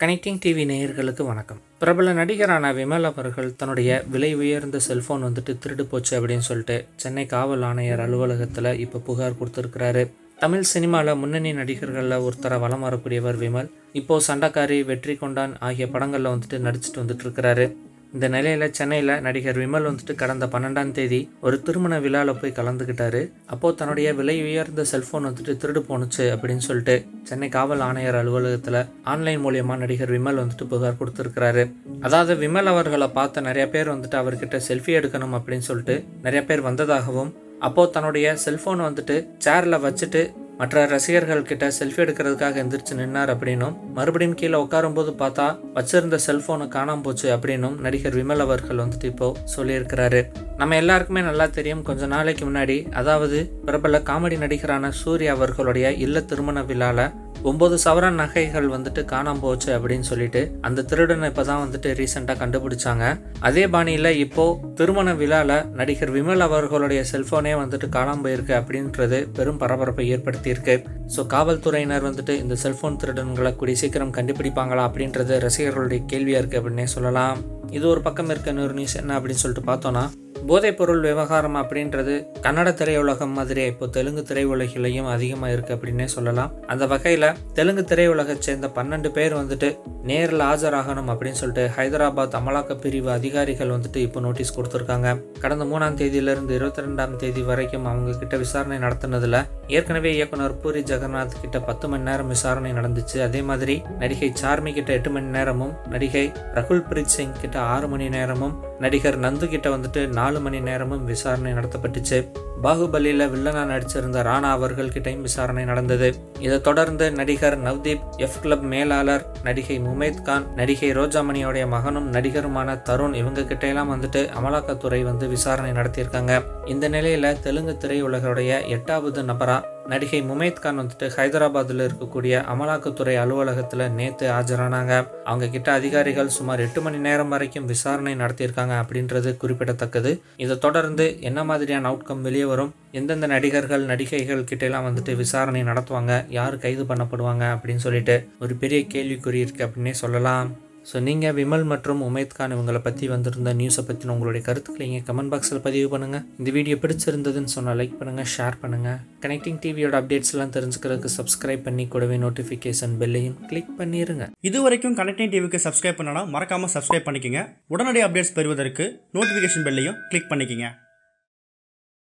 connecting TV நேயர்களுக்கு வணக்கம் பிரபல நடிகரான விமல் அவர்கள் தன்னுடைய விலை உயர்ந்த செல்போன் வந்துட்டு திருடு போச்சு அப்படின்னு சொல்லிட்டு சென்னை காவல் ஆணையர் அலுவலகத்தில் இப்போ புகார் கொடுத்துருக்கிறாரு தமிழ் சினிமாவில் முன்னணி நடிகர்களில் ஒருத்தரை வலம் வரக்கூடியவர் விமல் இப்போது சண்டைக்காரி வெற்றி கொண்டான் ஆகிய படங்களில் வந்துட்டு நடிச்சிட்டு வந்துட்டு இருக்கிறாரு இந்த நிலையில் சென்னையில் நடிகர் விமல் வந்துட்டு கடந்த பன்னெண்டாம் தேதி ஒரு திருமண விழாவில் போய் கலந்துக்கிட்டாரு அப்போது தன்னுடைய விலை உயர்ந்த செல்ஃபோன் வந்துட்டு திருடு போணுச்சு அப்படின்னு சொல்லிட்டு சென்னை காவல் ஆணையர் அலுவலகத்தில் ஆன்லைன் மூலியமாக நடிகர் விமல் வந்துட்டு புகார் கொடுத்துருக்கிறாரு அதாவது விமல் அவர்களை பார்த்த நிறைய பேர் வந்துட்டு அவர்கிட்ட செல்ஃபி எடுக்கணும் அப்படின்னு சொல்லிட்டு நிறைய பேர் வந்ததாகவும் அப்போது தன்னுடைய செல்ஃபோன் வந்துட்டு சேரில் வச்சுட்டு மற்ற ரசிகர்கள் கிட்ட செல்ஃபி எடுக்கிறதுக்காக எந்திரிச்சு நின்னார் அப்படின்னும் மறுபடியும் கீழே உட்காரும்போது பார்த்தா வச்சிருந்த செல்போனு காணாம போச்சு அப்படின்னும் நடிகர் விமல் அவர்கள் வந்துட்டு இப்போ சொல்லியிருக்கிறாரு நம்ம எல்லாருக்குமே நல்லா தெரியும் கொஞ்ச நாளைக்கு முன்னாடி அதாவது பிரபல காமெடி நடிகரான சூர்யா அவர்களுடைய இல்ல திருமண விழால ஒன்பது சவரன் நகைகள் வந்துட்டு காணாம போச்சு அப்படின்னு சொல்லிட்டு அந்த திருடனை இப்பதான் வந்துட்டு ரீசெண்டா கண்டுபிடிச்சாங்க அதே பாணியில இப்போ திருமண விழால நடிகர் விமல் அவர்களுடைய செல்போனே வந்துட்டு காணாம போயிருக்கு அப்படின்றது பெரும் பரபரப்பை ஏற்படுத்தியிருக்கு ஸோ காவல்துறையினர் வந்துட்டு இந்த செல்போன் திருடன்களை கூடிய சீக்கிரம் கண்டுபிடிப்பாங்களா அப்படின்றது ரசிகர்களுடைய கேள்வியா இருக்கு அப்படின்னே சொல்லலாம் இது ஒரு பக்கம் இருக்க இன்னொரு நியூஸ் என்ன அப்படின்னு சொல்லிட்டு பார்த்தோன்னா போதைப்பொருள் விவகாரம் அப்படின்றது கன்னட திரையுலகம் மாதிரியே இப்போ தெலுங்கு திரையுலகிலையும் அதிகமாக இருக்குது அப்படின்னே சொல்லலாம் அந்த வகையில் தெலுங்கு திரையுலகை சேர்ந்த பன்னெண்டு பேர் வந்துட்டு நேரில் ஆஜராகணும் அப்படின்னு சொல்லிட்டு ஹைதராபாத் அமலாக்க பிரிவு அதிகாரிகள் வந்துட்டு இப்போ நோட்டீஸ் கொடுத்துருக்காங்க கடந்த மூணாம் தேதியிலிருந்து இருபத்தி ரெண்டாம் தேதி வரைக்கும் அவங்க கிட்ட விசாரணை நடத்தினதுல ஏற்கனவே இயக்குனர் பூரி ஜெகநாத் கிட்ட பத்து மணி நேரம் விசாரணை நடந்துச்சு அதே மாதிரி நடிகை சார்மி கிட்ட எட்டு மணி நேரமும் நடிகை ரகுல் பிரீத் சிங் கிட்ட ஆறு மணி நேரமும் நடிகர் நந்து கிட்ட வந்துட்டு நாலு மணி நேரமும் விசாரணை நடத்தப்பட்டுச்சு பாகுபலியில வில்லனா நடிச்சிருந்த ராணா அவர்கள் கிட்டையும் விசாரணை நடந்தது இதை தொடர்ந்து நடிகர் நவ்தீப் எஃப் கிளப் மேலாளர் நடிகை முமேத் கான் நடிகை ரோஜாமணியோடைய மகனும் நடிகருமான தருண் இவங்க கிட்ட எல்லாம் வந்துட்டு அமலாக்கத்துறை வந்து விசாரணை நடத்தியிருக்காங்க இந்த நிலையில தெலுங்கு திரையுலகருடைய எட்டாவது நபரா நடிகை முமேத் கான் வந்துட்டு ஹைதராபாத்தில் இருக்கக்கூடிய அமலாக்கத்துறை அலுவலகத்தில் நேற்று ஆஜரானாங்க அவங்க கிட்ட அதிகாரிகள் சுமார் எட்டு மணி நேரம் வரைக்கும் விசாரணை நடத்தியிருக்காங்க அப்படின்றது குறிப்பிடத்தக்கது இதை தொடர்ந்து என்ன மாதிரியான அவுட்கம் வெளியே வரும் எந்தெந்த நடிகர்கள் நடிகைகள் கிட்ட எல்லாம் வந்துட்டு விசாரணை நடத்துவாங்க யார் கைது பண்ணப்படுவாங்க அப்படின்னு சொல்லிட்டு ஒரு பெரிய கேள்விக்குறி இருக்கு அப்படின்னே சொல்லலாம் ஸோ நீங்கள் விமல் மற்றும் உமேத் கான் இவங்களை பற்றி வந்திருந்த நியூஸை பற்றின உங்களுடைய கருத்துக்களை இங்கே கமெண்ட் பாக்ஸில் பதிவு பண்ணுங்கள் இந்த வீடியோ பிடிச்சிருந்ததுன்னு சொன்னால் லைக் பண்ணுங்கள் ஷேர் பண்ணுங்கள் கனெக்டிங் டிவியோட அப்டேட்ஸ்லாம் தெரிஞ்சுக்கிறதுக்கு சப்ஸ்கிரைப் பண்ணி கூடவே நோட்டிஃபிகேஷன் பெல்லையும் கிளிக் பண்ணிடுங்க இது வரைக்கும் கனெக்டிங் டிவிக்கு சப்ஸ்கிரைப் பண்ணனா மறக்காம சப்ஸ்கிரைப் பண்ணிக்கங்க உடனடி அப்டேட்ஸ் பெறுவதற்கு நோட்டிஃபிகேஷன் பெல்லையும் கிளிக் பண்ணிக்கங்க